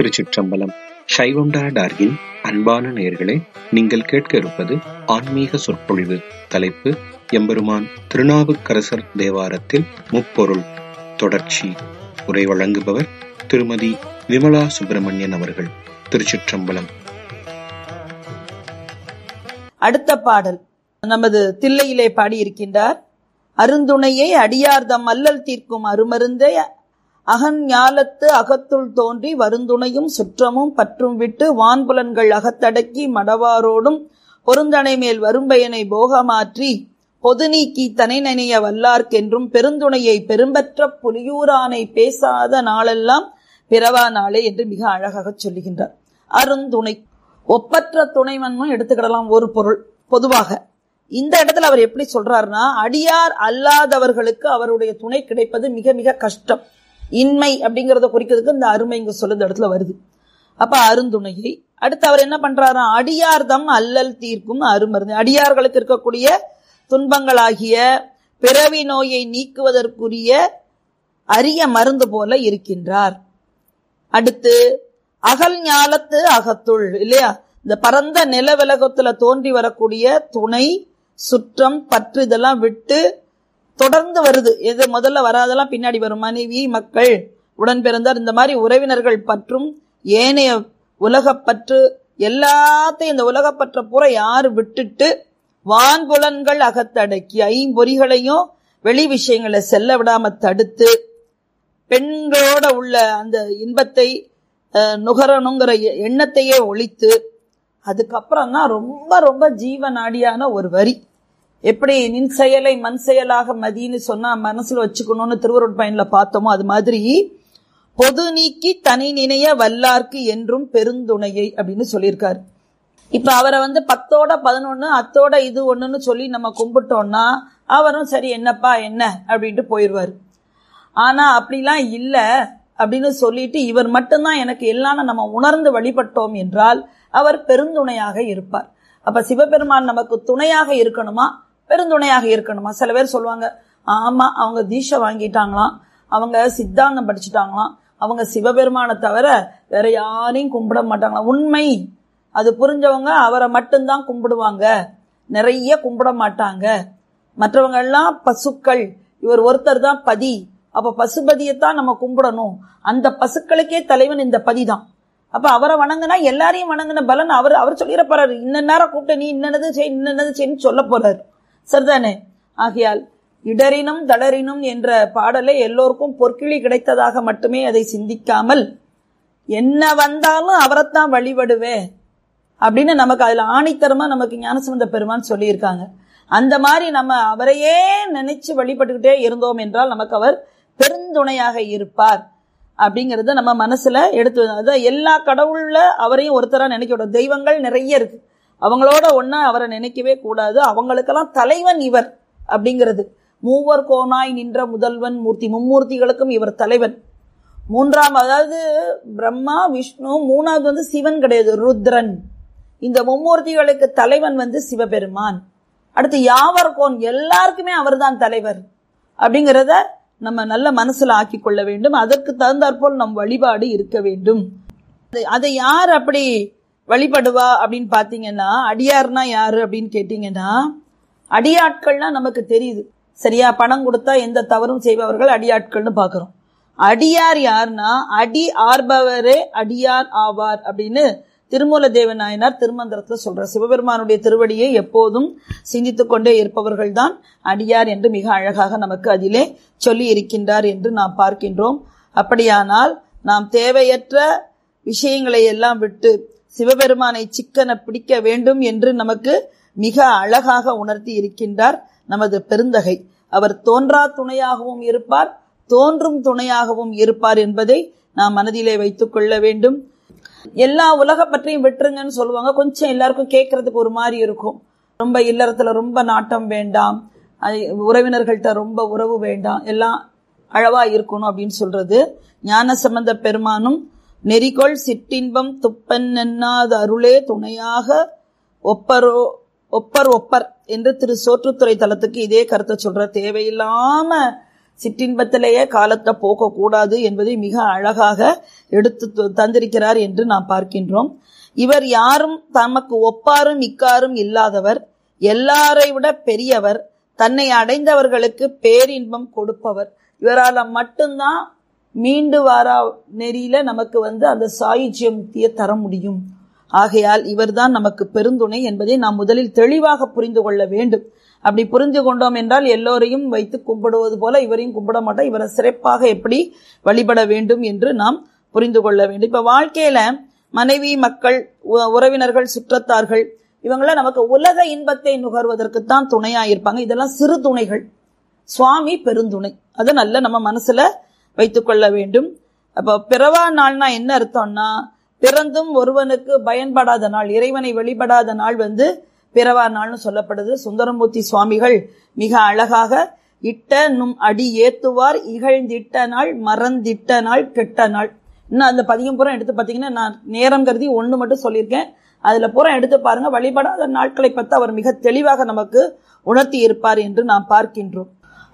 திருச்சிற்றம்பலம் சைவம்டா டார்கின் அன்பான நேயர்களே நீங்கள் கேட்க இருப்பது ஆன்மீக சொற்பொழிவு தலைப்பு எம்பெருமான் திருநாவுக்கரசர் தேவாரத்தில் முப்பொருள் தொடர்ச்சி உரை வழங்குபவர் திருமதி விமலா சுப்பிரமணியன் அவர்கள் திருச்சிற்றம்பலம் அடுத்த பாடல் நமது தில்லையிலே பாடியிருக்கின்றார் அருந்துணையை அடியார்தம் அல்லல் தீர்க்கும் அருமருந்தை அகன் ஞாலத்து அகத்துள் தோன்றி வருந்துணையும் சுற்றமும் பற்றும் விட்டு வான்புலன்கள் அகத்தடக்கி மடவாரோடும் பொருந்தனை மேல் வரும்பயனை போகமாற்றி பொது நீக்கி தனை நனைய வல்லார்க்கென்றும் பெருந்துணையை பெரும்பற்ற புலியூரானை பேசாத நாளெல்லாம் பிறவா நாளே என்று மிக அழகாக சொல்லுகின்றார் அருந்துணை ஒப்பற்ற துணைவன்மும் எடுத்துக்கிடலாம் ஒரு பொருள் பொதுவாக இந்த இடத்துல அவர் எப்படி சொல்றாருன்னா அடியார் அல்லாதவர்களுக்கு அவருடைய துணை கிடைப்பது மிக மிக கஷ்டம் இன்மை அப்படிங்கறத குறிக்கிறதுக்கு இந்த அருமை இங்க சொல்ல இந்த இடத்துல வருது அப்ப அருந்துணையை அடுத்து அவர் என்ன பண்றாரா அடியார்தம் அல்லல் தீர்க்கும் அருமருந்து அடியார்களுக்கு இருக்கக்கூடிய துன்பங்களாகிய பிறவி நோயை நீக்குவதற்குரிய அரிய மருந்து போல இருக்கின்றார் அடுத்து அகல் ஞாலத்து அகத்துள் இல்லையா இந்த பரந்த நிலவிலகத்துல தோன்றி வரக்கூடிய துணை சுற்றம் பற்று இதெல்லாம் விட்டு தொடர்ந்து வருது எது முதல்ல வராதெல்லாம் பின்னாடி வரும் மனைவி மக்கள் உடன் பிறந்தார் இந்த மாதிரி உறவினர்கள் பற்றும் ஏனைய உலகப்பற்று எல்லாத்தையும் இந்த உலகப்பற்ற பூரா யாரு விட்டுட்டு வான்புலன்கள் அகத்தடக்கி ஐம்பொறிகளையும் வெளி விஷயங்களை செல்ல விடாம தடுத்து பெண்களோட உள்ள அந்த இன்பத்தை நுகரணுங்கிற எண்ணத்தையே ஒழித்து அதுக்கப்புறம் தான் ரொம்ப ரொம்ப ஜீவநாடியான ஒரு வரி எப்படி நின் செயலை மண் செயலாக மதின்னு சொன்னா மனசுல வச்சுக்கணும்னு திருவருட் பயன்ல பார்த்தோமோ அது மாதிரி பொது நீக்கி தனி நினைய வல்லார்க்கு என்றும் பெருந்துணையை அப்படின்னு சொல்லியிருக்காரு இப்ப அவரை வந்து பத்தோட பதினொன்னு அத்தோட இது ஒண்ணுன்னு சொல்லி நம்ம கும்பிட்டோம்னா அவரும் சரி என்னப்பா என்ன அப்படின்ட்டு போயிடுவாரு ஆனா அப்படிலாம் இல்ல அப்படின்னு சொல்லிட்டு இவர் மட்டும்தான் எனக்கு எல்லாம் நம்ம உணர்ந்து வழிபட்டோம் என்றால் அவர் பெருந்துணையாக இருப்பார் அப்ப சிவபெருமான் நமக்கு துணையாக இருக்கணுமா பெருந்துணையாக இருக்கணுமா சில பேர் சொல்லுவாங்க ஆமா அவங்க தீட்சை வாங்கிட்டாங்களாம் அவங்க சித்தாந்தம் படிச்சுட்டாங்களாம் அவங்க சிவபெருமானை தவிர வேற யாரையும் கும்பிட மாட்டாங்களாம் உண்மை அது புரிஞ்சவங்க அவரை மட்டும்தான் கும்பிடுவாங்க நிறைய கும்பிட மாட்டாங்க மற்றவங்க எல்லாம் பசுக்கள் இவர் ஒருத்தர் தான் பதி அப்ப பசுபதியைத்தான் நம்ம கும்பிடணும் அந்த பசுக்களுக்கே தலைவன் இந்த பதிதான் அப்ப அவரை வணங்கினா எல்லாரையும் வணங்கின பலன் அவர் அவர் சொல்லிட போறாரு இன்ன நேரம் கூப்பிட்டு நீ இன்னது செய் இன்னது செய்ன்னு சொல்ல போறாரு சரிதானே ஆகையால் இடரினும் தளரினும் என்ற பாடலை எல்லோருக்கும் பொற்கிளி கிடைத்ததாக மட்டுமே அதை சிந்திக்காமல் என்ன வந்தாலும் அவரைத்தான் வழிபடுவே அப்படின்னு நமக்கு அதுல ஆணித்தரமா நமக்கு ஞானசம்பந்த பெருமான் சொல்லியிருக்காங்க அந்த மாதிரி நம்ம அவரையே நினைச்சு வழிபட்டுக்கிட்டே இருந்தோம் என்றால் நமக்கு அவர் பெருந்துணையாக இருப்பார் அப்படிங்கறத நம்ம மனசுல எடுத்து அதாவது எல்லா கடவுள்ல அவரையும் ஒருத்தரா நினைக்க தெய்வங்கள் நிறைய இருக்கு அவங்களோட ஒன்னா அவரை நினைக்கவே கூடாது அவங்களுக்கெல்லாம் தலைவன் இவர் அப்படிங்கிறது மூவர் கோனாய் நின்ற முதல்வன் மூர்த்தி மும்மூர்த்திகளுக்கும் இவர் தலைவன் மூன்றாம் அதாவது பிரம்மா விஷ்ணு மூணாவது வந்து சிவன் கிடையாது ருத்ரன் இந்த மும்மூர்த்திகளுக்கு தலைவன் வந்து சிவபெருமான் அடுத்து யாவர் கோன் எல்லாருக்குமே அவர்தான் தலைவர் அப்படிங்கிறத நம்ம நல்ல மனசுல ஆக்கி கொள்ள வேண்டும் அதற்கு தகுந்தாற்போல் நம் வழிபாடு இருக்க வேண்டும் அதை யார் அப்படி வழிபடுவா அப்படின்னு பாத்தீங்கன்னா அடியார்னா யாரு அப்படின்னு கேட்டீங்கன்னா அடியாட்கள்னா நமக்கு தெரியுது சரியா பணம் கொடுத்தா எந்த தவறும் செய்பவர்கள் அடியாட்கள்னு பாக்குறோம் அடியார் யார்னா அடி ஆர்பவரே அடியார் ஆவார் அப்படின்னு திருமூல தேவ நாயனார் திருமந்திரத்துல சொல்ற சிவபெருமானுடைய திருவடியை எப்போதும் சிந்தித்துக் கொண்டே இருப்பவர்கள் தான் அடியார் என்று மிக அழகாக நமக்கு அதிலே சொல்லி இருக்கின்றார் என்று நாம் பார்க்கின்றோம் அப்படியானால் நாம் தேவையற்ற விஷயங்களை எல்லாம் விட்டு சிவபெருமானை சிக்கன பிடிக்க வேண்டும் என்று நமக்கு மிக அழகாக உணர்த்தி இருக்கின்றார் நமது பெருந்தகை அவர் தோன்றா துணையாகவும் இருப்பார் தோன்றும் துணையாகவும் இருப்பார் என்பதை நாம் மனதிலே வைத்துக் கொள்ள வேண்டும் எல்லா உலக பற்றியும் விட்டுருங்கன்னு சொல்லுவாங்க கொஞ்சம் எல்லாருக்கும் கேட்கறதுக்கு ஒரு மாதிரி இருக்கும் ரொம்ப இல்லறத்துல ரொம்ப நாட்டம் வேண்டாம் உறவினர்கள்ட்ட ரொம்ப உறவு வேண்டாம் எல்லாம் அழவா இருக்கணும் அப்படின்னு சொல்றது ஞான சம்பந்த பெருமானும் நெறிகொள் சிற்றின்பம் துப்பன் என்னாத அருளே துணையாக ஒப்பரோ ஒப்பர் ஒப்பர் என்று திரு சோற்றுத்துறை தலத்துக்கு இதே கருத்தை சொல்ற தேவையில்லாம சிற்றின்பத்திலேயே காலத்தை போக்கக்கூடாது என்பதை மிக அழகாக எடுத்து த- தந்திருக்கிறார் என்று நாம் பார்க்கின்றோம் இவர் யாரும் தமக்கு ஒப்பாரும் இக்காரும் இல்லாதவர் எல்லாரை விட பெரியவர் தன்னை அடைந்தவர்களுக்கு பேரின்பம் கொடுப்பவர் இவரால மட்டும்தான் மீண்டு வாரா நெறியில நமக்கு வந்து அந்த சாயுஜ்ய முக்தியை தர முடியும் ஆகையால் இவர்தான் நமக்கு பெருந்துணை என்பதை நாம் முதலில் தெளிவாக புரிந்து கொள்ள வேண்டும் அப்படி புரிந்து கொண்டோம் என்றால் எல்லோரையும் வைத்து கும்பிடுவது போல இவரையும் கும்பிட மாட்டோம் இவரை சிறப்பாக எப்படி வழிபட வேண்டும் என்று நாம் புரிந்து கொள்ள வேண்டும் இப்ப வாழ்க்கையில மனைவி மக்கள் உ- உறவினர்கள் சுற்றத்தார்கள் இவங்கள நமக்கு உலக இன்பத்தை நுகர்வதற்குத்தான் துணையா இருப்பாங்க இதெல்லாம் சிறு துணைகள் சுவாமி பெருந்துணை அது நல்ல நம்ம மனசுல வைத்துக் கொள்ள வேண்டும் அப்ப பிறவா நாள்னா என்ன அர்த்தம்னா பிறந்தும் ஒருவனுக்கு பயன்படாத நாள் இறைவனை வெளிப்படாத நாள் வந்து பிறவா நாள்னு சொல்லப்படுது சுந்தரமூர்த்தி சுவாமிகள் மிக அழகாக இட்ட நும் அடி ஏத்துவார் இகழ்ந்திட்ட நாள் மறந்திட்ட நாள் கெட்ட நாள் இன்னும் அந்த பதிகம் பூரா எடுத்து பார்த்தீங்கன்னா நான் நேரம் கருதி ஒன்று மட்டும் சொல்லியிருக்கேன் அதுல பூரா எடுத்து பாருங்க வழிபடாத நாட்களை பற்றி அவர் மிக தெளிவாக நமக்கு உணர்த்தி இருப்பார் என்று நாம் பார்க்கின்றோம்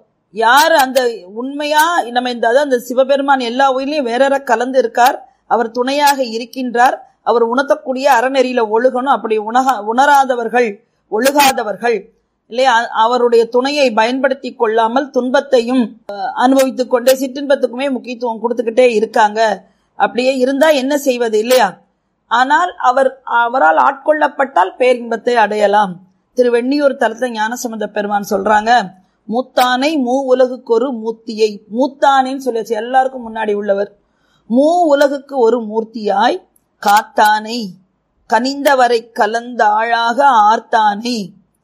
யார் அந்த உண்மையா நம்ம இந்த அதாவது அந்த சிவபெருமான் எல்லா உயிரிலையும் வேற வேற கலந்து இருக்கார் அவர் துணையாக இருக்கின்றார் அவர் உணர்த்தக்கூடிய அறநெறியில ஒழுகணும் அப்படி உணக உணராதவர்கள் ஒழுகாதவர்கள் இல்லையா அ- அவருடைய துணையை பயன்படுத்தி கொள்ளாமல் துன்பத்தையும் அஹ், அனுபவித்துக் கொண்டே சிற்றின்பத்துக்குமே முக்கியத்துவம் கொடுத்துக்கிட்டே இருக்காங்க அப்படியே இருந்தா என்ன செய்வது இல்லையா ஆனால் அவர் அவரால் ஆட்கொள்ளப்பட்டால் பேரின்பத்தை அடையலாம் திரு வெண்ணியூர் தலத்தை ஞானசம்பந்த பெருமான் சொல்றாங்க மூத்தானை மூ உலகுக்கு ஒரு மூர்த்தியை மூத்தானேன்னு சொல்லியாச்சு எல்லாருக்கும் முன்னாடி உள்ளவர் மூ உலகுக்கு ஒரு மூர்த்தியாய் காத்தானை கனிந்தவரை கலந்த ஆழாக ஆர்த்தானை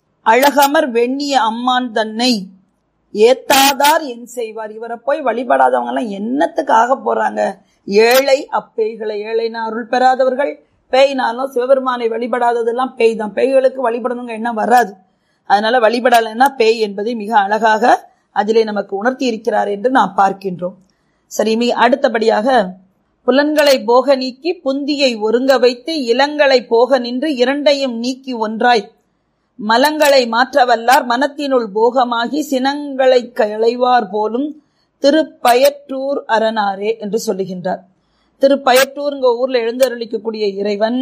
அழகமர் வெண்ணிய அம்மான் தன்னை ஏத்தாதார் என் செய்வார் இவரை போய் வழிபடாதவங்க எல்லாம் என்னத்துக்கு ஆக போறாங்க ஏழை அப்பேய்களை ஏழைனா அருள் பெறாதவர்கள் பேய்னாலும் சிவபெருமானை வழிபடாததெல்லாம் பேய் தான் பேய்களுக்கு வழிபடணுங்க என்ன வராது அதனால வழிபடலைன்னா பேய் என்பதை மிக அழகாக அதிலே நமக்கு உணர்த்தி இருக்கிறார் என்று நாம் பார்க்கின்றோம் சரி மிக அடுத்தபடியாக புலன்களை போக நீக்கி புந்தியை ஒருங்க வைத்து இளங்களை போக நின்று இரண்டையும் நீக்கி ஒன்றாய் மலங்களை மாற்றவல்லார் மனத்தினுள் போகமாகி சினங்களை களைவார் போலும் திருப்பயற்றூர் அரணாரே என்று சொல்லுகின்றார் திருப்பயற்றூர்ங்க ஊர்ல எழுந்தருளிக்கக்கூடிய இறைவன்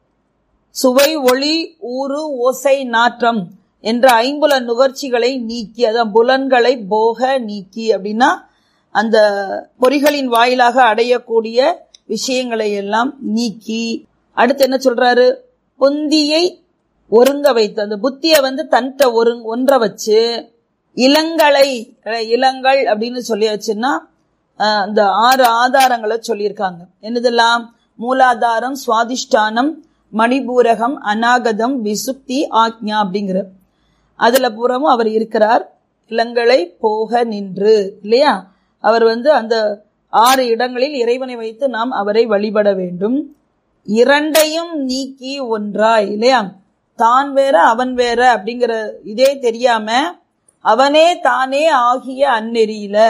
சுவை ஒளி ஊறு ஓசை நாற்றம் என்ற ஐம்புல நுகர்ச்சிகளை நீக்கி அதான் புலன்களை போக நீக்கி அப்படின்னா அந்த பொறிகளின் வாயிலாக அடையக்கூடிய விஷயங்களை எல்லாம் நீக்கி அடுத்து என்ன சொல்றாரு பொந்தியை ஒருங்க வைத்து அந்த புத்தியை வந்து தன்ட்ட ஒரு ஒன்ற வச்சு இளங்களை அஹ், இளங்கள் அப்படின்னு சொல்லியாச்சுன்னா அஹ், அந்த ஆறு ஆதாரங்களை சொல்லியிருக்காங்க என்னதெல்லாம் மூலாதாரம் சுவாதிஷ்டானம் மணிபூரகம் அநாகதம் விசுப்தி ஆக்ஞா அப்படிங்கிற அதுல பூராவும் அவர் இருக்கிறார் இளங்களை போக நின்று இல்லையா அவர் வந்து அந்த ஆறு இடங்களில் இறைவனை வைத்து நாம் அவரை வழிபட வேண்டும் இரண்டையும் நீக்கி ஒன்றாய் இல்லையா தான் வேற அவன் வேற அப்படிங்கிற இதே தெரியாம அவனே தானே ஆகிய அந்நெறியில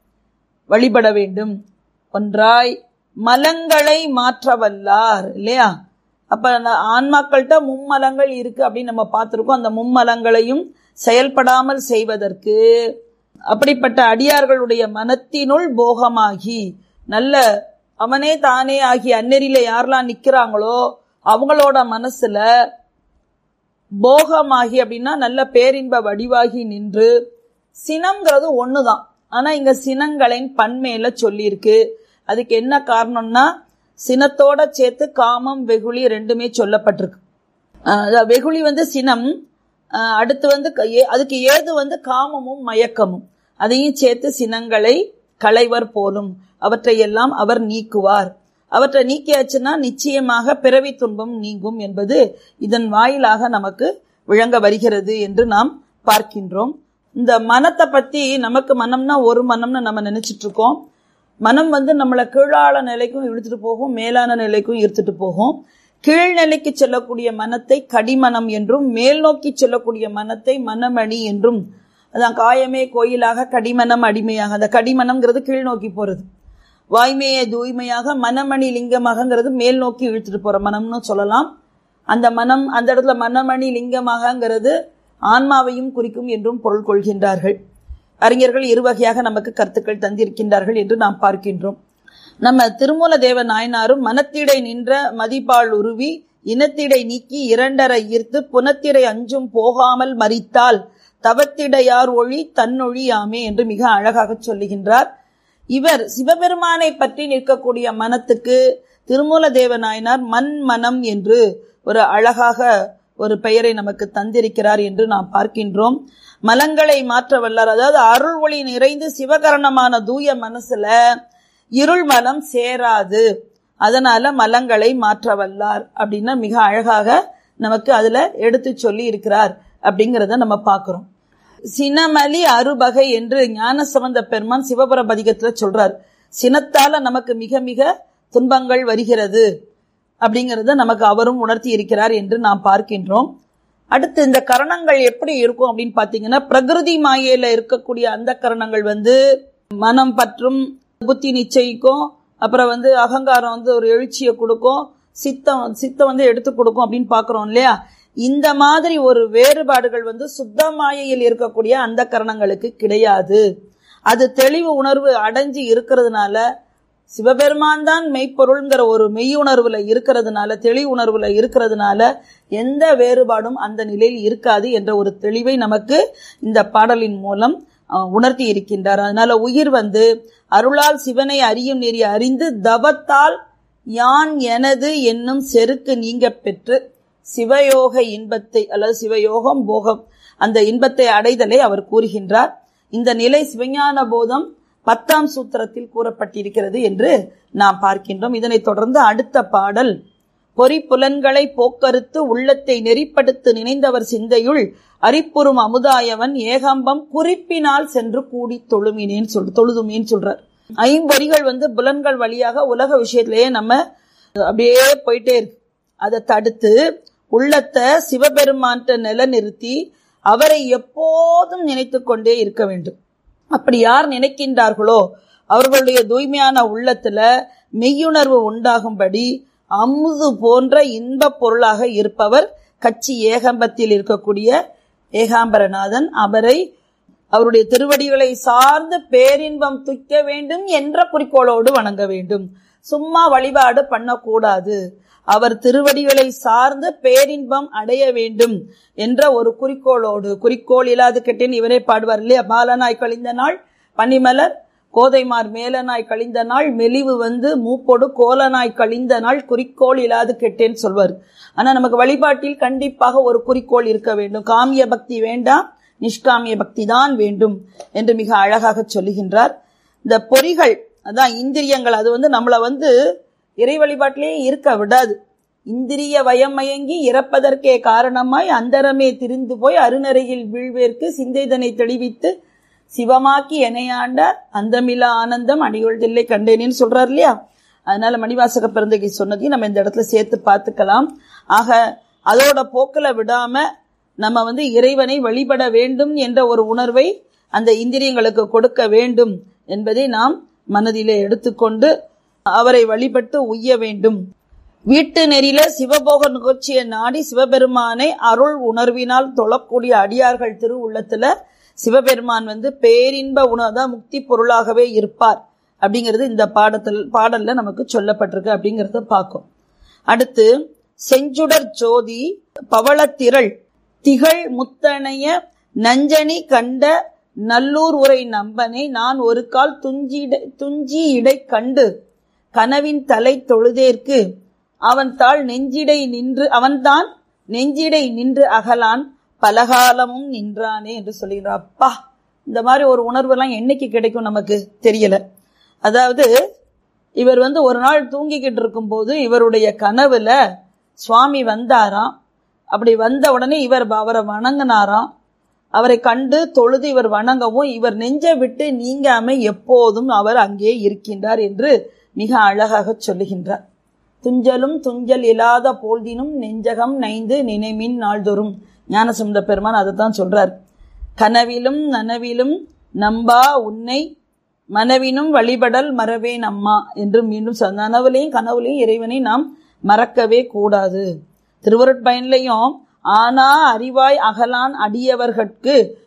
வழிபட வேண்டும் ஒன்றாய் மலங்களை மாற்றவல்லார் இல்லையா அப்ப அந்த ஆன்மாக்கள்கிட்ட மும்மலங்கள் இருக்கு அப்படின்னு நம்ம பார்த்திருக்கோம் அந்த மும்மலங்களையும் செயல்படாமல் செய்வதற்கு அப்படிப்பட்ட அடியார்களுடைய மனத்தினுள் போகமாகி நல்ல அவனே தானே ஆகி அந்நெறியில யாரெல்லாம் நிக்கிறாங்களோ அவங்களோட மனசுல போகமாகி அப்படின்னா நல்ல பேரின்ப வடிவாகி நின்று சினம்ங்கிறது ஒண்ணுதான் ஆனா இங்க சினங்களின் பன்மையில சொல்லியிருக்கு அதுக்கு என்ன காரணம்னா சினத்தோட சேர்த்து காமம் வெகுளி ரெண்டுமே சொல்லப்பட்டிருக்கு ஆஹ் அதான் வெகுளி வந்து சினம் ஆஹ் அடுத்து வந்து க- ஏ- அதுக்கு ஏது வந்து காமமும் மயக்கமும் அதையும் சேர்த்து சினங்களை களைவர் போலும் அவற்றை எல்லாம் அவர் நீக்குவார் அவற்றை நீக்கியாச்சுன்னா நிச்சயமாக பிறவி துன்பம் நீங்கும் என்பது இதன் வாயிலாக நமக்கு விளங்க வருகிறது என்று நாம் பார்க்கின்றோம் இந்த மனத்தை பத்தி நமக்கு மனம்னா ஒரு மனம்னு நம்ம நினைச்சிட்டு இருக்கோம் மனம் வந்து நம்மளை கீழான நிலைக்கும் இழுத்துட்டு போகும் மேலான நிலைக்கும் இழுத்துட்டு போகும் கீழ்நிலைக்கு செல்லக்கூடிய மனத்தை கடிமனம் என்றும் மேல் நோக்கி செல்லக்கூடிய மனத்தை மனமணி என்றும் அதான் காயமே கோயிலாக கடிமனம் அடிமையாக அந்த கடிமனம்ங்கிறது கீழ் நோக்கி போறது வாய்மையை தூய்மையாக மனமணி லிங்கமாகங்கிறது மேல் நோக்கி இழுத்துட்டு போற மனம்னு சொல்லலாம் அந்த மனம் அந்த இடத்துல மனமணி லிங்கமாகங்கிறது ஆன்மாவையும் குறிக்கும் என்றும் பொருள் கொள்கின்றார்கள் அறிஞர்கள் இரு வகையாக நமக்கு கருத்துக்கள் தந்திருக்கின்றார்கள் என்று நாம் பார்க்கின்றோம் நம்ம திருமூல தேவ நாயனாரும் மனத்திடை நின்ற மதிப்பால் உருவி இனத்திடை நீக்கி இரண்டரை ஈர்த்து புனத்திடை அஞ்சும் போகாமல் மறித்தால் தவத்திடையார் ஒளி தன்னொழியாமே என்று மிக அழகாக சொல்லுகின்றார் இவர் சிவபெருமானை பற்றி நிற்கக்கூடிய மனத்துக்கு திருமூல தேவ நாயனார் மண் மனம் என்று ஒரு அழகாக ஒரு பெயரை நமக்கு தந்திருக்கிறார் என்று நாம் பார்க்கின்றோம் மலங்களை மாற்ற வல்லார் அதாவது அருள் ஒளி நிறைந்து சிவகரணமான தூய மனசுல இருள் மலம் சேராது அதனால மலங்களை மாற்ற வல்லார் அப்படின்னா மிக அழகாக நமக்கு அதுல எடுத்து சொல்லி இருக்கிறார் அப்படிங்கிறத நம்ம பார்க்கிறோம் சினமலி அறுபகை என்று ஞான சம்பந்த பெருமான் சிவபுர பதிகத்துல சொல்றார் சினத்தால நமக்கு மிக மிக துன்பங்கள் வருகிறது அப்படிங்கறத நமக்கு அவரும் உணர்த்தி இருக்கிறார் என்று நாம் பார்க்கின்றோம் அடுத்து இந்த கரணங்கள் எப்படி இருக்கும் அப்படின்னு பாத்தீங்கன்னா பிரகிருதி மாயையில இருக்கக்கூடிய அந்த கரணங்கள் வந்து மனம் பற்றும் புத்தி நிச்சயிக்கும் அப்புறம் வந்து அகங்காரம் வந்து ஒரு எழுச்சியை கொடுக்கும் சித்தம் சித்தம் வந்து எடுத்து கொடுக்கும் அப்படின்னு பாக்குறோம் இல்லையா இந்த மாதிரி ஒரு வேறுபாடுகள் வந்து சுத்த மாயையில் இருக்கக்கூடிய அந்த கரணங்களுக்கு கிடையாது அது தெளிவு உணர்வு அடைஞ்சு இருக்கிறதுனால சிவபெருமான் தான் மெய்ப்பொருள்ங்கிற ஒரு மெய்யுணர்வுல இருக்கிறதுனால தெளிவு உணர்வுல இருக்கிறதுனால எந்த வேறுபாடும் அந்த நிலையில் இருக்காது என்ற ஒரு தெளிவை நமக்கு இந்த பாடலின் மூலம் உணர்த்தி இருக்கின்றார் அதனால உயிர் வந்து அருளால் சிவனை அறியும் நெறி அறிந்து தவத்தால் யான் எனது என்னும் செருக்கு நீங்க பெற்று சிவயோக இன்பத்தை அல்லது சிவயோகம் போகம் அந்த இன்பத்தை அடைதலை அவர் கூறுகின்றார் இந்த நிலை சிவஞான போதம் பத்தாம் சூத்திரத்தில் கூறப்பட்டிருக்கிறது என்று நாம் பார்க்கின்றோம் இதனைத் தொடர்ந்து அடுத்த பாடல் பொறி புலன்களை போக்கறுத்து உள்ளத்தை நெறிப்படுத்து நினைந்தவர் சிந்தையுள் அரிப்புறும் அமுதாயவன் ஏகம்பம் குறிப்பினால் சென்று கூடி தொழுமினேன்னு சொல் தொழுதுமேன்னு சொல்றார் ஐம்பொறிகள் வந்து புலன்கள் வழியாக உலக விஷயத்திலேயே நம்ம அப்படியே போயிட்டே இருக்கு அதை தடுத்து உள்ளத்தை சிவபெருமான்ட்ட நிலநிறுத்தி அவரை எப்போதும் நினைத்து கொண்டே இருக்க வேண்டும் அப்படி யார் நினைக்கின்றார்களோ அவர்களுடைய தூய்மையான உள்ளத்துல மெய்யுணர்வு உண்டாகும்படி அமுது போன்ற இன்ப பொருளாக இருப்பவர் கட்சி ஏகம்பத்தில் இருக்கக்கூடிய ஏகாம்பரநாதன் அவரை அவருடைய திருவடிகளை சார்ந்து பேரின்பம் துய்க்க வேண்டும் என்ற குறிக்கோளோடு வணங்க வேண்டும் சும்மா வழிபாடு பண்ணக்கூடாது அவர் திருவடிகளை சார்ந்து பேரின்பம் அடைய வேண்டும் என்ற ஒரு குறிக்கோளோடு குறிக்கோள் இல்லாது கெட்டேன் இவரே பாடுவார் இல்லையா பாலனாய் கழிந்த நாள் பனிமலர் கோதைமார் மேலனாய் கழிந்த நாள் மெலிவு வந்து மூப்பொடு கோலனாய் கழிந்த நாள் குறிக்கோள் இல்லாது கெட்டேன்னு சொல்வார் ஆனா நமக்கு வழிபாட்டில் கண்டிப்பாக ஒரு குறிக்கோள் இருக்க வேண்டும் காமிய பக்தி வேண்டாம் நிஷ்காமிய பக்தி தான் வேண்டும் என்று மிக அழகாக சொல்லுகின்றார் இந்த பொறிகள் அதான் இந்திரியங்கள் அது வந்து நம்மளை வந்து இறை வழிபாட்டிலேயே இருக்க விடாது இந்திரிய வயமயங்கி இறப்பதற்கே காரணமாய் அந்தரமே திரிந்து போய் அருணரையில் வீழ்வேற்கு சிந்தைதனை தெளிவித்து சிவமாக்கி எனையாண்ட அந்தமில்லா ஆனந்தம் அடியோள் தில்லை கண்டேனேன்னு சொல்றாரு இல்லையா அதனால மணிவாசக பிறந்தகை சொன்னதையும் நம்ம இந்த இடத்துல சேர்த்து பார்த்துக்கலாம் ஆக அதோட போக்கில விடாம நம்ம வந்து இறைவனை வழிபட வேண்டும் என்ற ஒரு உணர்வை அந்த இந்திரியங்களுக்கு கொடுக்க வேண்டும் என்பதை நாம் மனதிலே எடுத்துக்கொண்டு அவரை வழிபட்டு உய்ய வேண்டும் வீட்டு நெறியில சிவபோக நிகழ்ச்சியை நாடி சிவபெருமானை அருள் உணர்வினால் தொழக்கூடிய அடியார்கள் திரு உள்ளத்துல சிவபெருமான் வந்து பேரின்ப உணர்தான் முக்தி பொருளாகவே இருப்பார் அப்படிங்கிறது இந்த பாடத்தில் பாடல்ல நமக்கு சொல்லப்பட்டிருக்கு அப்படிங்கறத பார்க்கும் அடுத்து செஞ்சுடர் ஜோதி பவளத்திரள் திகழ் முத்தனைய நஞ்சனி கண்ட நல்லூர் உரை நம்பனை நான் ஒரு கால் துஞ்சிட துஞ்சி இடை கண்டு கனவின் தலை தொழுதேற்கு அவன் தாள் நெஞ்சிடை நின்று அவன்தான் நெஞ்சிடை நின்று அகலான் பலகாலமும் நின்றானே என்று சொல்லுகிறார் அப்பா இந்த மாதிரி ஒரு உணர்வு எல்லாம் என்னைக்கு கிடைக்கும் நமக்கு தெரியல அதாவது இவர் வந்து ஒரு நாள் தூங்கிக்கிட்டு இருக்கும்போது இவருடைய கனவுல சுவாமி வந்தாராம் அப்படி வந்த உடனே இவர் அவரை வணங்கினாராம் அவரை கண்டு தொழுது இவர் வணங்கவும் இவர் நெஞ்சை விட்டு நீங்காம எப்போதும் அவர் அங்கே இருக்கின்றார் என்று மிக அழகாக சொல்லுகின்றார் துஞ்சலும் துஞ்சல் இல்லாத போல்தினும் நெஞ்சகம் நைந்து நினைமின் நாள்தோறும் ஞானசுந்த பெருமான் அதை தான் சொல்றார் கனவிலும் நனவிலும் நம்பா உன்னை மனவினும் வழிபடல் மறவேன் அம்மா என்று மீண்டும் சொல் நனவுலையும் கனவுலையும் இறைவனை நாம் மறக்கவே கூடாது திருவருட்பயன்லையும் ஆனா அறிவாய் அகலான் அடியவர்கட்கு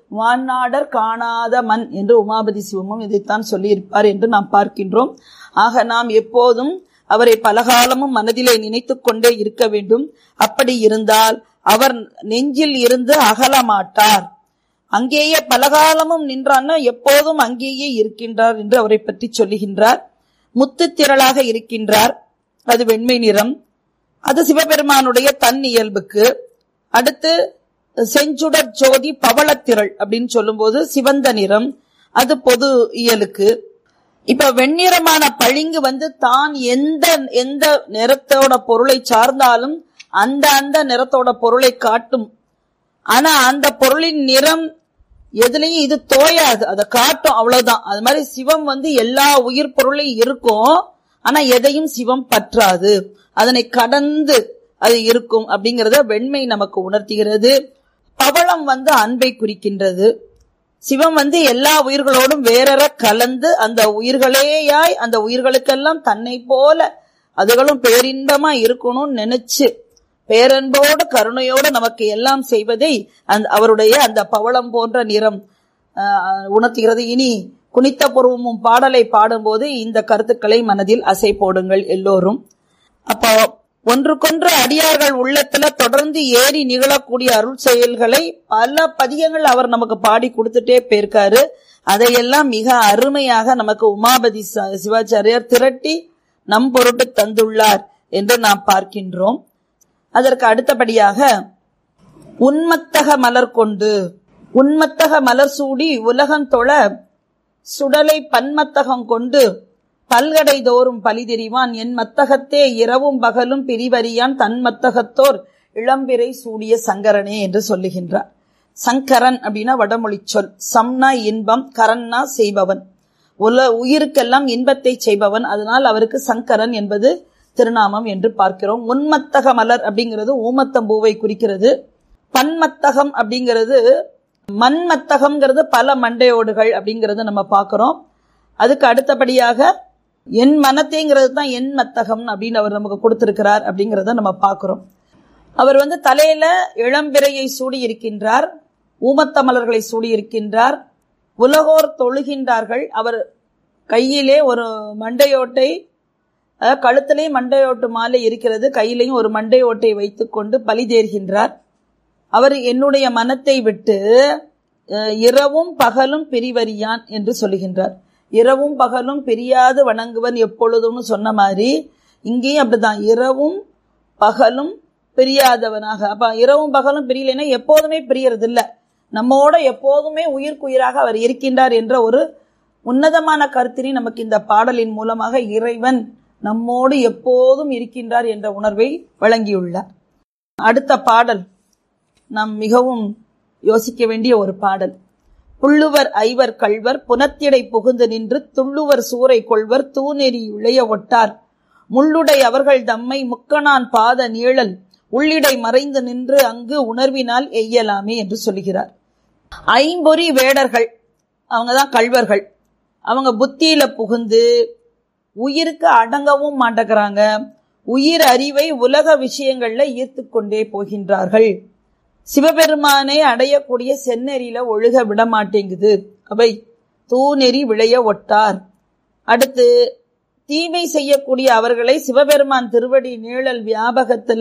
வான்னாடர் காணாத மண் என்று உமாபதி சிவமும் இதைத்தான் சொல்லியிருப்பார் என்று நாம் பார்க்கின்றோம் ஆக நாம் எப்போதும் அவரை பலகாலமும் மனதிலே நினைத்துக் கொண்டே இருக்க வேண்டும் அப்படி இருந்தால் அவர் நெஞ்சில் இருந்து அகல மாட்டார் அங்கேயே பலகாலமும் நின்றான்னா எப்போதும் அங்கேயே இருக்கின்றார் என்று அவரை பற்றி சொல்லுகின்றார் முத்து திரளாக இருக்கின்றார் அது வெண்மை நிறம் அது சிவபெருமானுடைய தன் இயல்புக்கு அடுத்து செஞ்சுடர் ஜோதி பவளத்திரள் அப்படின்னு சொல்லும்போது சிவந்த நிறம் அது பொது இயலுக்கு இப்ப வெண்ணிறமான பளிங்கு வந்து தான் எந்த எந்த நிறத்தோட பொருளை சார்ந்தாலும் அந்த அந்த நிறத்தோட பொருளை காட்டும் ஆனா அந்த பொருளின் நிறம் எதுலயும் இது தோயாது அதை காட்டும் அவ்வளவுதான் அது மாதிரி சிவம் வந்து எல்லா உயிர் பொருளையும் இருக்கும் ஆனா எதையும் சிவம் பற்றாது அதனை கடந்து அது இருக்கும் அப்படிங்கறத வெண்மை நமக்கு உணர்த்துகிறது பவளம் வந்து அன்பை குறிக்கின்றது சிவம் வந்து எல்லா உயிர்களோடும் வேறற கலந்து அந்த உயிர்களேயாய் அந்த உயிர்களுக்கெல்லாம் தன்னை போல அதுகளும் பேரின்பமா இருக்கணும்னு நினைச்சு பேரன்போடு கருணையோடு நமக்கு எல்லாம் செய்வதை அந்த அவருடைய அந்த பவளம் போன்ற நிறம் ஆஹ், உணர்த்துகிறது இனி குனித்த பருவமும் பாடலை பாடும்போது இந்த கருத்துக்களை மனதில் அசை போடுங்கள் எல்லோரும் அப்போ ஒன்றுக்கொன்று அடியார்கள் உள்ளத்துல தொடர்ந்து ஏறி நிகழக்கூடிய அருள் செயல்களை பல பதியங்கள் அவர் நமக்கு பாடி கொடுத்துட்டே போயிருக்காரு அதையெல்லாம் மிக அருமையாக நமக்கு உமாபதி ச- சிவாச்சாரியார் திரட்டி நம் பொருட்டு தந்துள்ளார் என்று நாம் பார்க்கின்றோம் அதற்கு அடுத்தபடியாக உன்மத்தக மலர் கொண்டு உன்மத்தக மலர் சூடி உலகம் தொழ சுடலை பன்மத்தகம் கொண்டு பல்கடை தோறும் பலிதெறிவான் என் மத்தகத்தே இரவும் பகலும் பிரிவறியான் தன் மத்தகத்தோர் இளம்பிறை சூடிய சங்கரனே என்று சொல்லுகின்றார் சங்கரன் அப்படின்னா வடமொழி சொல் சம்னா இன்பம் கரன்னா செய்பவன் உல உயிருக்கெல்லாம் இன்பத்தை செய்பவன் அதனால் அவருக்கு சங்கரன் என்பது திருநாமம் என்று பார்க்கிறோம் உன்மத்தக மலர் அப்படிங்கிறது ஊமத்தம்பூவை குறிக்கிறது பன்மத்தகம் அப்படிங்கிறது மண்மத்தகம்ங்கிறது பல மண்டையோடுகள் அப்படிங்கறது நம்ம பார்க்கிறோம் அதுக்கு அடுத்தபடியாக என் மனத்தைங்கிறது தான் என் மத்தகம் அப்படின்னு அவர் நமக்கு கொடுத்திருக்கிறார் அப்படிங்கறத நம்ம பார்க்கிறோம் அவர் வந்து தலையில இளம்பிறையை சூடி இருக்கின்றார் ஊமத்த மலர்களை சூடி இருக்கின்றார் உலகோர் தொழுகின்றார்கள் அவர் கையிலே ஒரு மண்டையோட்டை அஹ், கழுத்திலேயும் மண்டையோட்டு மாலை இருக்கிறது கையிலையும் ஒரு மண்டையோட்டை வைத்துக்கொண்டு பலி தேர்கின்றார் அவர் என்னுடைய மனத்தை விட்டு அஹ், இரவும் பகலும் பிரிவறியான் என்று சொல்லுகின்றார் இரவும் பகலும் பிரியாது வணங்குவன் எப்பொழுதும்னு சொன்ன மாதிரி இங்கேயும் அப்படிதான் இரவும் பகலும் பிரியாதவனாக அப்ப இரவும் பகலும் பிரியலைன்னா எப்போதுமே பிரியறது இல்ல நம்மோட எப்போதுமே உயிர்க்குயிராக அவர் இருக்கின்றார் என்ற ஒரு உன்னதமான கருத்தினை நமக்கு இந்த பாடலின் மூலமாக இறைவன் நம்மோடு எப்போதும் இருக்கின்றார் என்ற உணர்வை வழங்கியுள்ளார் அடுத்த பாடல் நாம் மிகவும் யோசிக்க வேண்டிய ஒரு பாடல் புள்ளுவர் ஐவர் கள்வர் புனத்திடை புகுந்து நின்று துள்ளுவர் சூறை கொள்வர் தூநெறி இளைய ஒட்டார் முள்ளுடை அவர்கள் தம்மை முக்கணான் பாத நீழல் உள்ளிடை மறைந்து நின்று அங்கு உணர்வினால் எய்யலாமே என்று சொல்கிறார் ஐம்பொறி வேடர்கள் அவங்கதான் கள்வர்கள் அவங்க புத்தியில புகுந்து உயிருக்கு அடங்கவும் மாட்டேங்கிறாங்க உயிர் அறிவை உலக விஷயங்கள்ல ஈர்த்து கொண்டே போகின்றார்கள் சிவபெருமானை அடையக்கூடிய செந்நெறியில ஒழுக விட மாட்டேங்குது அவை தூநெறி விளைய ஒட்டார் அடுத்து தீமை செய்யக்கூடிய அவர்களை சிவபெருமான் திருவடி நீழல் வியாபகத்துல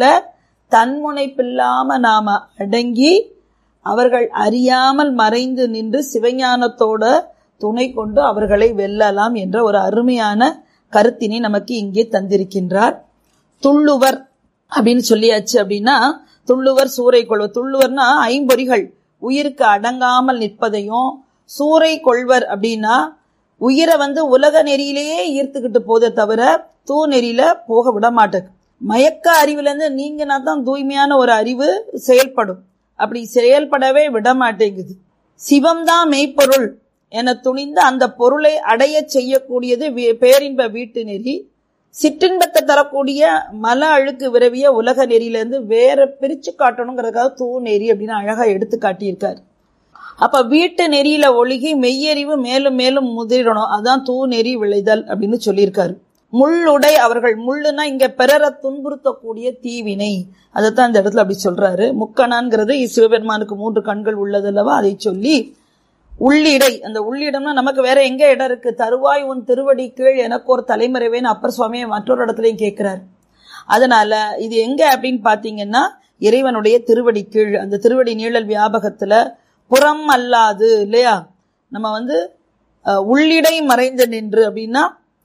தன்முனைப்பில்லாம நாம அடங்கி அவர்கள் அறியாமல் மறைந்து நின்று சிவஞானத்தோட துணை கொண்டு அவர்களை வெல்லலாம் என்ற ஒரு அருமையான கருத்தினை நமக்கு இங்கே தந்திருக்கின்றார் துள்ளுவர் அப்படின்னு சொல்லியாச்சு அப்படின்னா துள்ளுவர் சூறை கொள்வர் துள்ளுவர்னா ஐம்பொறிகள் உயிருக்கு அடங்காமல் நிற்பதையும் சூறை கொள்வர் அப்படின்னா உயிரை வந்து உலக நெறியிலேயே ஈர்த்துக்கிட்டு போதே தவிர தூ நெறியில போக விட மாட்டேங்குது மயக்க அறிவுல இருந்து நீங்கினா தான் தூய்மையான ஒரு அறிவு செயல்படும் அப்படி செயல்படவே விட மாட்டேங்குது சிவம்தான் மெய்ப்பொருள் என துணிந்து அந்த பொருளை அடைய செய்யக்கூடியது வி- பேரின்ப வீட்டு நெறி சிற்றின்பத்தை தரக்கூடிய மல அழுக்கு விரவிய உலக நெறியிலிருந்து வேற பிரிச்சு காட்டணுங்கிறதுக்காக தூ நெறி அப்படின்னு அழகா எடுத்து காட்டியிருக்காரு அப்ப வீட்டு நெறியில ஒழுகி மெய்யறிவு மேலும் மேலும் முதிரணும் அதான் தூ நெறி விளைதல் அப்படின்னு சொல்லியிருக்காரு முள்ளுடை அவர்கள் முள்ளுனா இங்க பிறரை துன்புறுத்தக்கூடிய தீவினை அதைத்தான் இந்த இடத்துல அப்படி சொல்றாரு முக்கணான்கிறது சிவபெருமானுக்கு மூன்று கண்கள் உள்ளது அல்லவா அதை சொல்லி உள்ளிடை அந்த உள்ளிடம்னா நமக்கு வேற எங்க இடம் இருக்கு தருவாய் உன் திருவடி கீழ் எனக்கு ஒரு தலைமறைவேன்னு அப்பர் சுவாமியை மற்றொரு இடத்துலயும் கேட்கிறார் அதனால இது எங்க அப்படின்னு பாத்தீங்கன்னா இறைவனுடைய திருவடி கீழ் அந்த திருவடி நீழல் வியாபகத்துல புறம் அல்லாது இல்லையா நம்ம வந்து அஹ், உள்ளிடை மறைந்து நின்று அப்படின்னா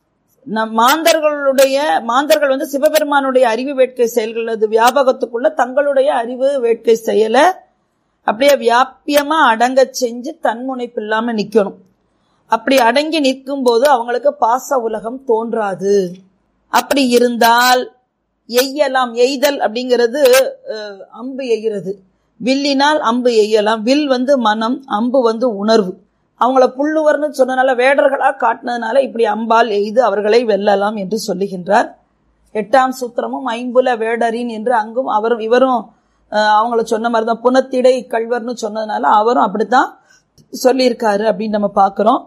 நம் மாந்தர்களுடைய மாந்தர்கள் வந்து சிவபெருமானுடைய அறிவு வேட்கை செயல்கள் அது வியாபகத்துக்குள்ள தங்களுடைய அறிவு வேட்கை செயலை அப்படியே வியாபியமா அடங்க செஞ்சு தன்முனைப்பு இல்லாம நிக்கணும் அப்படி அடங்கி நிற்கும் போது அவங்களுக்கு பாச உலகம் தோன்றாது அப்படி இருந்தால் எய்யலாம் எய்தல் அப்படிங்கிறது அஹ், அம்பு எய்கிறது வில்லினால் அம்பு எய்யலாம் வில் வந்து மனம் அம்பு வந்து உணர்வு அவங்கள புல்லுவர்னு சொன்னனால வேடர்களா காட்டினதுனால இப்படி அம்பால் எய்து அவர்களை வெல்லலாம் என்று சொல்லுகின்றார் எட்டாம் சூத்திரமும் ஐம்புல வேடரின் என்று அங்கும் அவரும் இவரும் அஹ், அவங்கள சொன்ன மாதிரி தான் புனத்திடை கல்வர்னு சொன்னதுனால அவரும் அப்படித்தான் சொல்லியிருக்காரு அப்படின்னு நம்ம பார்க்கிறோம்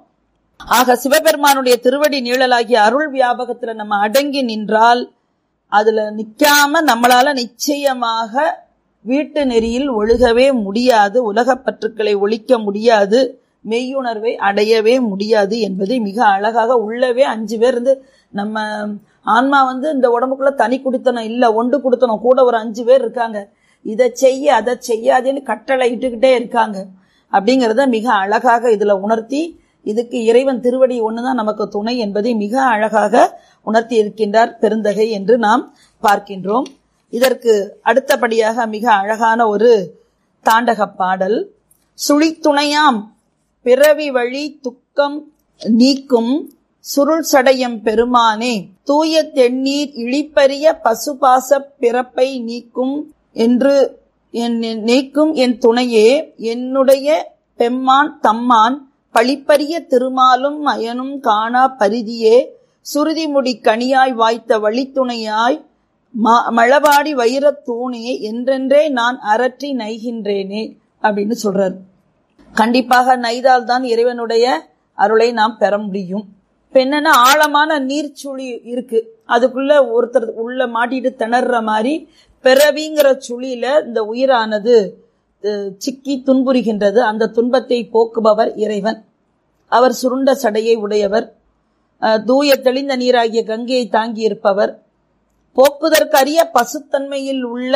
ஆக சிவபெருமானுடைய திருவடி நீழலாகிய அருள் வியாபகத்துல நம்ம அடங்கி நின்றால் அதுல நிக்காம நம்மளால நிச்சயமாக வீட்டு நெறியில் ஒழுகவே முடியாது உலகப் பற்றுக்களை ஒழிக்க முடியாது மெய்யுணர்வை அடையவே முடியாது என்பதை மிக அழகாக உள்ளவே அஞ்சு பேர் இருந்து நம்ம ஆன்மா வந்து இந்த உடம்புக்குள்ள தனி குடித்தனம் இல்ல ஒன்று குடுத்தனம் கூட ஒரு அஞ்சு பேர் இருக்காங்க இதை செய்ய அதை செய்யாதேன்னு கட்டளை இட்டுக்கிட்டே இருக்காங்க அப்படிங்கிறத மிக அழகாக இதுல உணர்த்தி இதுக்கு இறைவன் திருவடி ஒண்ணுதான் நமக்கு துணை என்பதை மிக அழகாக உணர்த்தி இருக்கின்றார் பெருந்தகை என்று நாம் பார்க்கின்றோம் இதற்கு அடுத்தபடியாக மிக அழகான ஒரு தாண்டக பாடல் சுழித்துணையாம் பிறவி வழி துக்கம் நீக்கும் சுருள் சடையம் பெருமானே தூய தென்னீர் இழிப்பரிய பசுபாச பிறப்பை நீக்கும் என்று என் என் நீக்கும் என் துணையே என்னுடைய பெம்மான் தம்மான் பழிப்பரிய திருமாலும் அயனும் காணா பரிதியே சுருதிமுடி கனியாய் வாய்த்த வழித்துணையாய் ம- மழபாடி வைரத் தூணே என்றென்றே நான் அரற்றி நைகின்றேனே அப்படின்னு சொல்றாரு கண்டிப்பாக நைதால் தான் இறைவனுடைய அருளை நாம் பெற முடியும் இப்ப என்னன்னா ஆழமான நீர்ச்சுழி இருக்கு அதுக்குள்ள ஒருத்தர் உள்ள மாட்டிட்டு திணற மாதிரி பிறவிங்கிற சுழியில இந்த உயிரானது அஹ், சிக்கி துன்புறுகின்றது அந்த துன்பத்தை போக்குபவர் இறைவன் அவர் சுருண்ட சடையை உடையவர் அஹ், தூய தெளிந்த நீராகிய கங்கையை தாங்கி இருப்பவர் போக்குதற்கரிய பசுத்தன்மையில் உள்ள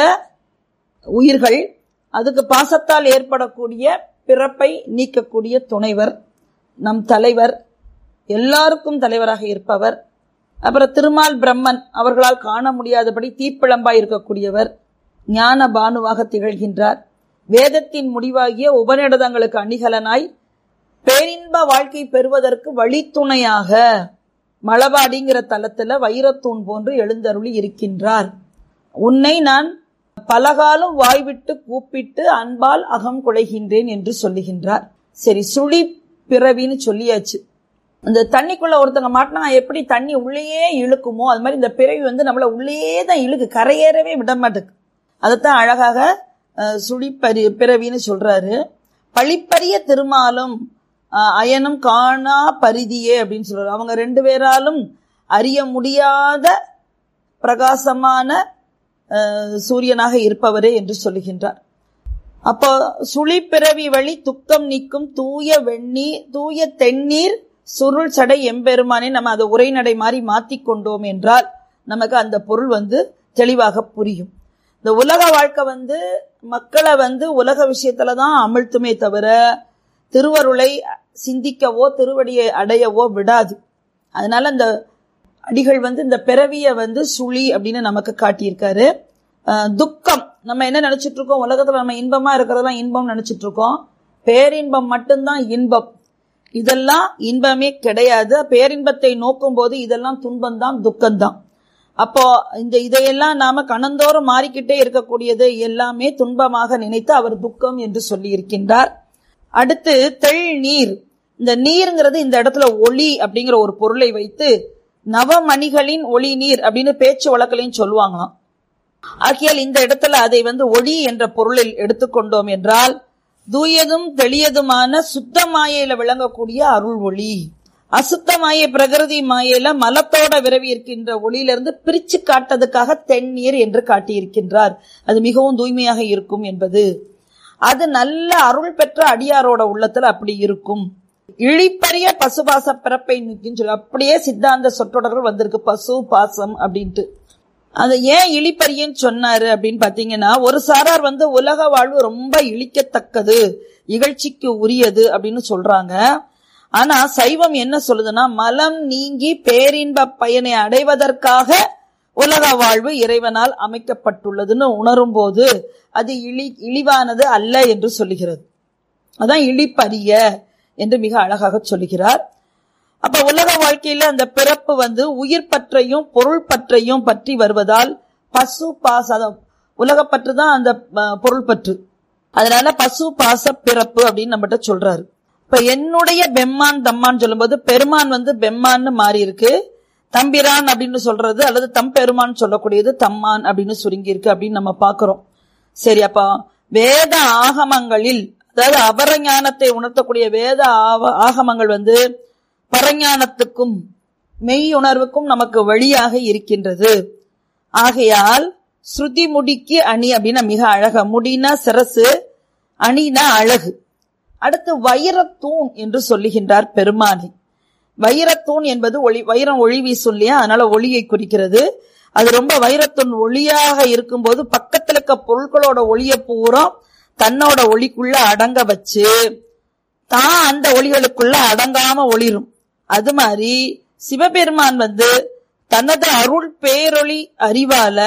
உயிர்கள் அதுக்கு பாசத்தால் ஏற்படக்கூடிய பிறப்பை நீக்கக்கூடிய துணைவர் நம் தலைவர் எல்லாருக்கும் தலைவராக இருப்பவர் அப்புறம் திருமால் பிரம்மன் அவர்களால் காண முடியாதபடி தீப்பிழம்பாய் இருக்கக்கூடியவர் ஞான பானுவாக திகழ்கின்றார் வேதத்தின் முடிவாகிய உபநிடதங்களுக்கு அணிகலனாய் பேரின்ப வாழ்க்கை பெறுவதற்கு வழித்துணையாக மலபாடிங்கிற தலத்துல வைரத்தூண் போன்று எழுந்தருளி இருக்கின்றார் உன்னை நான் பலகாலம் வாய்விட்டு கூப்பிட்டு அன்பால் அகம் குலைகின்றேன் என்று சொல்லுகின்றார் சரி சுழி பிறவின்னு சொல்லியாச்சு இந்த தண்ணிக்குள்ள ஒருத்தங்க மாட்டினா எப்படி தண்ணி உள்ளேயே இழுக்குமோ அது மாதிரி இந்த பிறவி வந்து நம்மள உள்ளேயே தான் இழுக்கு கரையேறவே விட மாட்டேங்குது அதைத்தான் அழகாக அஹ், சுழிப்பரி பிறவின்னு சொல்றாரு பழிப்பரிய திருமாலும் அஹ், அயனும் காணா பரிதியே அப்படின்னு சொல்றாரு அவங்க ரெண்டு பேராலும் அறிய முடியாத பிரகாசமான அஹ், சூரியனாக இருப்பவரே என்று சொல்லுகின்றார் அப்போ சுழி பிறவி வழி துக்கம் நீக்கும் தூய வெந்நீர் தூய தென்னீர் சுருள் சடை எம்பெருமானே நம்ம அதை உரைநடை மாதிரி மாத்தி கொண்டோம் என்றால் நமக்கு அந்த பொருள் வந்து தெளிவாக புரியும் இந்த உலக வாழ்க்கை வந்து மக்களை வந்து உலக விஷயத்துல தான் அமிழ்த்துமே தவிர திருவருளை சிந்திக்கவோ திருவடியை அடையவோ விடாது அதனால இந்த அடிகள் வந்து இந்த பிறவிய வந்து சுழி அப்படின்னு நமக்கு காட்டியிருக்காரு அஹ் துக்கம் நம்ம என்ன நினைச்சிட்டு இருக்கோம் உலகத்துல நம்ம இன்பமா இருக்கிறதெல்லாம் இன்பம் நினைச்சிட்டு இருக்கோம் பேரின்பம் மட்டும்தான் இன்பம் இதெல்லாம் இன்பமே கிடையாது பேரின்பத்தை நோக்கும் போது இதெல்லாம் துன்பம்தான் துக்கம்தான் அப்போ இந்த இதையெல்லாம் நாம கணந்தோறும் மாறிக்கிட்டே இருக்கக்கூடியது எல்லாமே துன்பமாக நினைத்து அவர் துக்கம் என்று சொல்லி இருக்கின்றார் அடுத்து தெள் நீர் இந்த நீருங்கிறது இந்த இடத்துல ஒளி அப்படிங்கிற ஒரு பொருளை வைத்து நவமணிகளின் ஒளி நீர் அப்படின்னு பேச்சு வழக்கிலையும் சொல்லுவாங்களாம் ஆகையால் இந்த இடத்துல அதை வந்து ஒளி என்ற பொருளில் எடுத்துக்கொண்டோம் என்றால் தூயதும் தெளியதுமான சுத்த மாயையில விளங்கக்கூடிய அருள் ஒளி அசுத்த மாயை பிரகிருதி மாயையில மலத்தோட விரவி இருக்கின்ற ஒளியிலிருந்து பிரிச்சு காட்டதுக்காக தென்னீர் என்று காட்டியிருக்கின்றார் அது மிகவும் தூய்மையாக இருக்கும் என்பது அது நல்ல அருள் பெற்ற அடியாரோட உள்ளத்துல அப்படி இருக்கும் இழிப்பரிய பசுபாச பிறப்பை நிற்கும் சொல்லி அப்படியே சித்தாந்த சொற்றொடர்கள் வந்திருக்கு பசு பாசம் அப்படின்ட்டு அதை ஏன் இழிப்பரியன்னு சொன்னாரு அப்படின்னு பாத்தீங்கன்னா ஒரு சாரார் வந்து உலக வாழ்வு ரொம்ப இழிக்கத்தக்கது இகழ்ச்சிக்கு உரியது அப்படின்னு சொல்றாங்க ஆனா சைவம் என்ன சொல்லுதுன்னா மலம் நீங்கி பேரின்ப பயனை அடைவதற்காக உலக வாழ்வு இறைவனால் அமைக்கப்பட்டுள்ளதுன்னு உணரும் போது அது இழி இழிவானது அல்ல என்று சொல்லுகிறது அதான் இழிப்பரிய என்று மிக அழகாக சொல்லுகிறார் அப்ப உலக வாழ்க்கையில அந்த பிறப்பு வந்து உயிர் பற்றையும் பொருள் பற்றையும் பற்றி வருவதால் பசு பாசம் உலகப்பற்று தான் அந்த அஹ், பொருள் பற்று அதனால பசு பாச பிறப்பு அப்படின்னு நம்மகிட்ட சொல்றாரு இப்ப என்னுடைய பெம்மான் தம்மான் சொல்லும்போது பெருமான் வந்து பெம்மான்னு மாறி இருக்கு தம்பிரான் அப்படின்னு சொல்றது அல்லது தம்பெருமான் சொல்லக்கூடியது தம்மான் அப்படின்னு சுருங்கி இருக்கு அப்படின்னு நம்ம பாக்குறோம் சரி அப்ப வேத ஆகமங்களில் அதாவது அபர ஞானத்தை உணர்த்தக்கூடிய வேத ஆவ- ஆகமங்கள் வந்து பரஞானத்துக்கும் மெய் உணர்வுக்கும் நமக்கு வழியாக இருக்கின்றது ஆகையால் ஸ்ருதி முடிக்கு அணி அப்படின்னா மிக அழகா முடினா சிரசு அணினா அழகு அடுத்து வைரத்தூண் என்று சொல்லுகின்றார் பெருமானி வைரத்தூண் என்பது ஒளி வைரம் ஒளி வீசும் இல்லையா அதனால ஒளியை குறிக்கிறது அது ரொம்ப வைரத்தூண் ஒளியாக இருக்கும்போது பக்கத்துல இருக்க பொருட்களோட ஒளிய பூரா தன்னோட ஒளிக்குள்ள அடங்க வச்சு தான் அந்த ஒளிகளுக்குள்ள அடங்காம ஒளிரும் அது மாதிரி சிவபெருமான் வந்து தனது அருள் பேரொளி அறிவால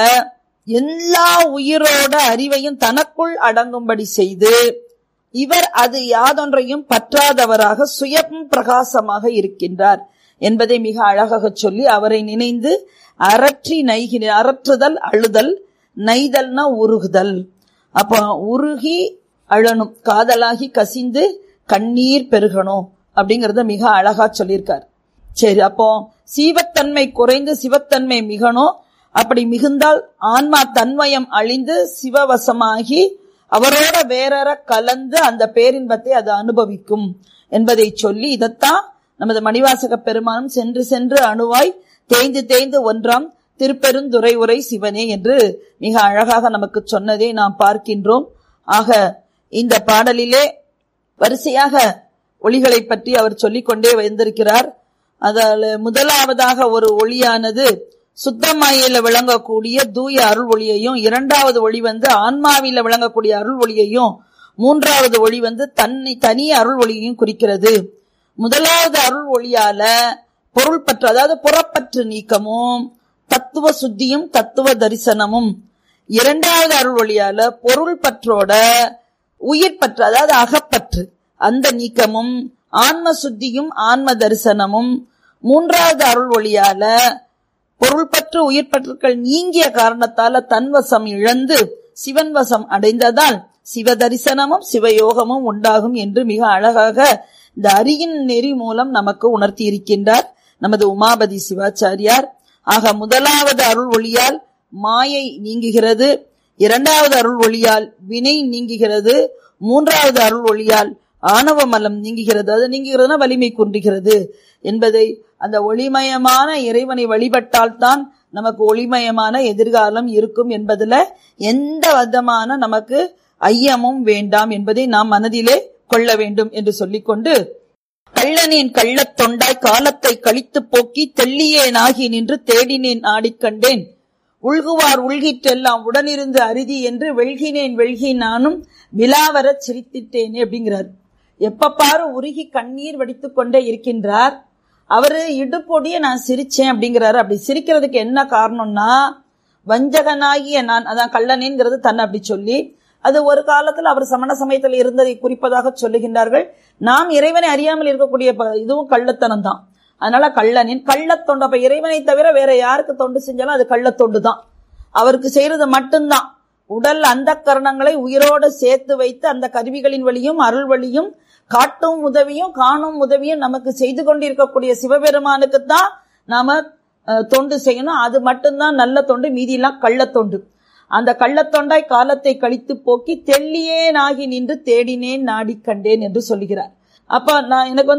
எல்லா உயிரோட அறிவையும் தனக்குள் அடங்கும்படி செய்து இவர் அது யாதொன்றையும் பற்றாதவராக சுயம் பிரகாசமாக இருக்கின்றார் என்பதை மிக அழகாக சொல்லி அவரை நினைந்து அரற்றி நைகின அரற்றுதல் அழுதல் நைதல்னா உருகுதல் அப்போ உருகி அழணும் காதலாகி கசிந்து கண்ணீர் பெருகணும் அப்படிங்கறத மிக அழகா சொல்லியிருக்கார் சரி அப்போ சீவத்தன்மை குறைந்து சிவத்தன்மை மிகணும் அப்படி மிகுந்தால் ஆன்மா தன்மயம் அழிந்து சிவவசமாகி அவரோட வேறற கலந்து அந்த பேரின்பத்தை அது அனுபவிக்கும் என்பதை சொல்லி இதைத்தான் நமது மணிவாசக பெருமானும் சென்று சென்று அணுவாய் தேய்ந்து தேய்ந்து ஒன்றாம் திருப்பெருந்துறை உரை சிவனே என்று மிக அழகாக நமக்கு சொன்னதை நாம் பார்க்கின்றோம் ஆக இந்த பாடலிலே வரிசையாக ஒளிகளை பற்றி அவர் சொல்லிக்கொண்டே வந்திருக்கிறார் அதில் முதலாவதாக ஒரு ஒளியானது சுத்தமாயில விளங்கக்கூடிய தூய அருள் ஒளியையும் இரண்டாவது ஒளி வந்து ஆன்மாவில விளங்கக்கூடிய அருள் ஒளியையும் மூன்றாவது ஒளி வந்து தன்னை தனி அருள் ஒளியையும் குறிக்கிறது முதலாவது அருள் ஒளியால பொருள் பற்று அதாவது புறப்பற்று நீக்கமும் தத்துவ சுத்தியும் தத்துவ தரிசனமும் இரண்டாவது அருள் ஒளியால பொருள் பற்றோட உயிர் பற்று அதாவது அகப்பற்று அந்த நீக்கமும் ஆன்ம சுத்தியும் ஆன்ம தரிசனமும் மூன்றாவது அருள் ஒளியால பொருள் பற்று உயிர் பற்றுக்கள் நீங்கிய காரணத்தால தன்வசம் இழந்து சிவன் வசம் அடைந்ததால் சிவ தரிசனமும் சிவயோகமும் உண்டாகும் என்று மிக அழகாக இந்த அரியின் நெறி மூலம் நமக்கு உணர்த்தி இருக்கின்றார் நமது உமாபதி சிவாச்சாரியார் ஆக முதலாவது அருள் ஒளியால் மாயை நீங்குகிறது இரண்டாவது அருள் ஒளியால் வினை நீங்குகிறது மூன்றாவது அருள் ஒளியால் ஆணவ மலம் நீங்குகிறது அது நீங்குகிறதுனா வலிமை குன்றுகிறது என்பதை அந்த ஒளிமயமான இறைவனை வழிபட்டால்தான் நமக்கு ஒளிமயமான எதிர்காலம் இருக்கும் என்பதுல எந்த விதமான நமக்கு ஐயமும் வேண்டாம் என்பதை நாம் மனதிலே கொள்ள வேண்டும் என்று சொல்லிக்கொண்டு கள்ளனேன் கள்ளத் தொண்டாய் காலத்தை கழித்து போக்கி தெள்ளியேனாகி நின்று தேடினேன் ஆடிக்கண்டேன் உள்குவார் உள்கிற்றெல்லாம் உடனிருந்து அரிதி என்று வெள்கினேன் வெள்கி நானும் விலாவரச் சிரித்திட்டேனே அப்படிங்கிறார் எப்ப பாரு உருகி கண்ணீர் வடித்துக் கொண்டே இருக்கின்றார் அவரு இடுப்பொடிய நான் சிரிச்சேன் அப்படிங்கிறாரு அப்படி சிரிக்கிறதுக்கு என்ன காரணம்னா வஞ்சகனாகிய நான் அதான் கள்ளனேங்கிறது தன்னை அப்படி சொல்லி அது ஒரு காலத்துல அவர் சமண சமயத்தில் இருந்ததை குறிப்பதாக சொல்லுகின்றார்கள் நாம் இறைவனை அறியாமல் இருக்கக்கூடிய ப- இதுவும் கள்ளத்தனம் தான் அதனால கள்ளனின் கள்ளத்தொண்டு அப்ப இறைவனை தவிர வேற யாருக்கு தொண்டு செஞ்சாலும் அது கள்ளத்தொண்டு தான் அவருக்கு செய்யறது மட்டும்தான் உடல் அந்த கரணங்களை உயிரோடு சேர்த்து வைத்து அந்த கருவிகளின் வழியும் அருள் வழியும் காட்டும் உதவியும் காணும் உதவியும் நமக்கு செய்து கொண்டிருக்கக்கூடிய சிவபெருமானுக்கு தான் நாம அஹ், தொண்டு செய்யணும் அது மட்டும்தான் நல்ல தொண்டு மீதியெல்லாம் கள்ளத்தொண்டு அந்த கள்ளத்தொண்டாய் காலத்தை கழித்து போக்கி தெள்ளியேனாகி நின்று தேடினேன் நாடி கண்டேன் என்று சொல்லுகிறார் அப்ப நான் எனக்கு வந்து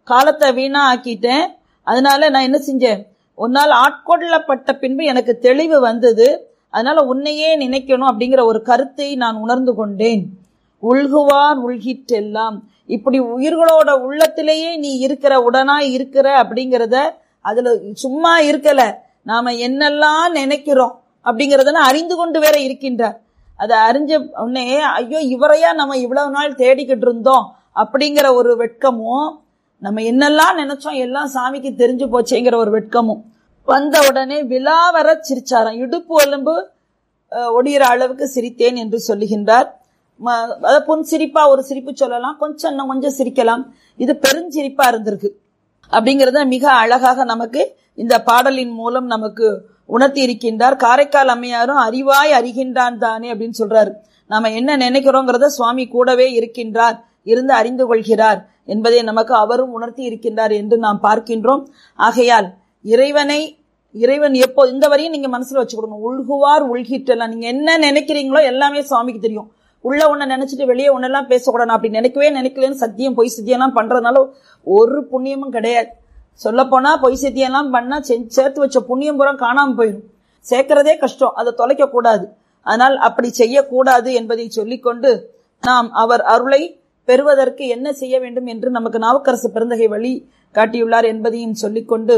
காலத்தை வீணா ஆக்கிட்டேன் அதனால நான் என்ன செஞ்சேன் உன்னால் ஆட்கொள்ளப்பட்ட பின்பு எனக்கு தெளிவு வந்தது அதனால உன்னையே நினைக்கணும் அப்படிங்கிற ஒரு கருத்தை நான் உணர்ந்து கொண்டேன் உள்குவார் உள்கிற்றெல்லாம் இப்படி உயிர்களோட உள்ளத்திலேயே நீ இருக்கிற உடனாய் இருக்கிற அப்படிங்கிறத அதுல சும்மா இருக்கல நாம என்னெல்லாம் நினைக்கிறோம் அப்படிங்கறத அறிந்து கொண்டு வேற இருக்கின்றார் அதை அறிஞ்ச உடனே ஐயோ இவரையா நம்ம இவ்வளவு நாள் தேடிக்கிட்டு இருந்தோம் அப்படிங்கிற ஒரு வெட்கமும் நம்ம என்னெல்லாம் நினைச்சோம் எல்லாம் சாமிக்கு தெரிஞ்சு போச்சேங்கிற ஒரு வெட்கமும் வந்த உடனே விழாவர சிரிச்சாராம் இடுப்பு எலும்பு அஹ், ஒடிகிற அளவுக்கு சிரித்தேன் என்று சொல்லுகின்றார் ம- அதாவது புன் சிரிப்பா ஒரு சிரிப்பு சொல்லலாம் கொஞ்சம் இன்னும் கொஞ்சம் சிரிக்கலாம் இது பெருஞ்சிரிப்பா இருந்திருக்கு அப்படிங்கறத மிக அழகாக நமக்கு இந்த பாடலின் மூலம் நமக்கு உணர்த்தி இருக்கின்றார் காரைக்கால் அம்மையாரும் அறிவாய் அறிகின்றான் தானே அப்படின்னு சொல்றாரு நாம என்ன நினைக்கிறோங்கிறத சுவாமி கூடவே இருக்கின்றார் இருந்து அறிந்து கொள்கிறார் என்பதை நமக்கு அவரும் உணர்த்தி இருக்கின்றார் என்று நாம் பார்க்கின்றோம் ஆகையால் இறைவனை இறைவன் எப்போ இந்த வரையும் நீங்க மனசுல வச்சுக்கணும் உள்குவார் உள்கிட்டலாம் நீங்க என்ன நினைக்கிறீங்களோ எல்லாமே சுவாமிக்கு தெரியும் உள்ள ஒண்ண நினைச்சிட்டு வெளியே ஒன்னெல்லாம் பேசக்கூடாது நான் அப்படி நினைக்கவே நினைக்கலன்னு சத்தியம் பொய் சத்தியம்லாம் பண்றதுனால ஒரு புண்ணியமும் கிடையாது சொல்ல போனா பொய் சத்தியம்லாம் பண்ணா செ- சேர்த்து வச்ச புண்ணியம் பூரா காணாம போயிடும் சேர்க்கறதே கஷ்டம் அதை தொலைக்க கூடாது ஆனால் அப்படி செய்யக்கூடாது என்பதை சொல்லிக்கொண்டு நாம் அவர் அருளை பெறுவதற்கு என்ன செய்ய வேண்டும் என்று நமக்கு நாவுக்கரசு பெருந்தகை வழி காட்டியுள்ளார் என்பதையும் சொல்லிக்கொண்டு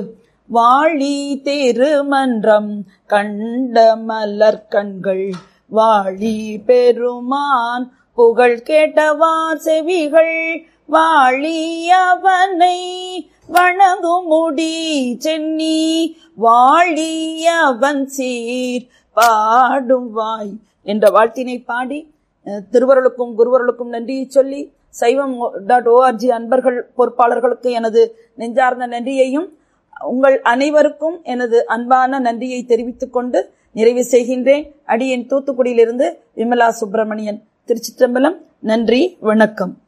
வாழி திருமன்றம் கண்ட மலர் கண்கள் வாழி பெருமான் புகழ் கேட்டவார் செவிகள் வாழி அவனை வணங்கும் முடி சென்னி வாழி அவன் சீர் பாடும் வாய் என்ற வாழ்த்தினை பாடி அஹ், திருவருளுக்கும் குருவருளுக்கும் நன்றி சொல்லி சைவம் டாட் ஓஆர்ஜி அன்பர்கள் பொறுப்பாளர்களுக்கு எனது நெஞ்சார்ந்த நன்றியையும் உங்கள் அனைவருக்கும் எனது அன்பான நன்றியை தெரிவித்துக் கொண்டு நிறைவு செய்கின்றேன் அடியேன் தூத்துக்குடியிலிருந்து விமலா சுப்பிரமணியன் திருச்சிற்றம்பலம் நன்றி வணக்கம்